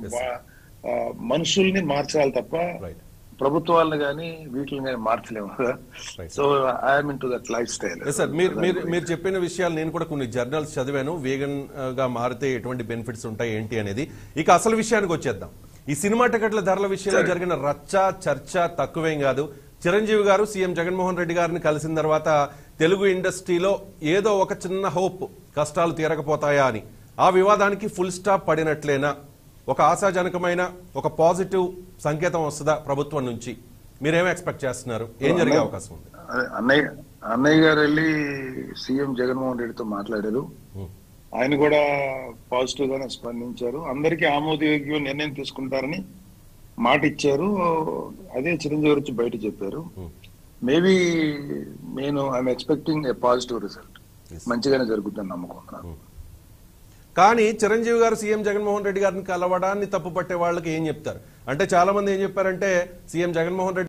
వా- ఆ, మనుషుల్ని మార్చాలి తప్ప రైట్ ప్రభుత్వాలను కానీ వీటిని కానీ మార్చలేము కదా Right. So I'm into that lifestyle yes sir మీరు మీరు మీరు చెప్పిన విషయాలు నేను కూడా కొన్ని జర్నల్స్ చదివాను వేగన్ ఆ, గా మారితే ఎటువంటి బెనిఫిట్స్ ఉంటాయి ఏంటి అనేది ఇక అసలు విషయానికి వచ్చేద్దాం ఈ సినిమా టికెట్ల ధరల విషయంలో జరిగిన రచ్చ చర్చ తక్కువేం కాదు చిరంజీవి గారు సీఎం జగన్మోహన్ రెడ్డి గారిని కలిసిన తర్వాత తెలుగు ఇండస్ట్రీలో ఏదో ఒక చిన్న హోప్ కష్టాలు తీరకపోతాయా అని ఆ వివాదానికి ఫుల్ స్టాప్ పడినట్లేనా ఒక ఆశాజనకమైన ఒక పాజిటివ్ సంకేతం వస్తుందా ప్రభుత్వం నుంచి మీరేం ఎక్స్పెక్ట్ చేస్తున్నారు ఏం జరిగే అవకాశం ఉంది అదే అన్నయ్య అన్నయ్య గారు వెళ్ళి సీఎం జగన్మోహన్ రెడ్డితో మాట్లాడారు Hmm. ఆయన కూడా పాజిటివ్ గానే స్పందించారు అందరికీ ఆమోదయోగ్యం నిర్ణయం తీసుకుంటారని మాట ఇచ్చారు అదే చిరంజీవి గారు వచ్చి బయట చెప్పారు Hmm. మేబీ నేను I'm expecting a positive result Yes. మంచిగానే జరుగుతుందని నమ్ముకుంటున్నాను కానీ చిరంజీవి గారు సీఎం జగన్మోహన్ రెడ్డి గారిని కలవడాన్ని తప్పుపట్టే వాళ్ళకి ఏం చెప్తారు అంటే చాలా మంది ఏం చెప్పారంటే సీఎం జగన్మోహన్ రెడ్డి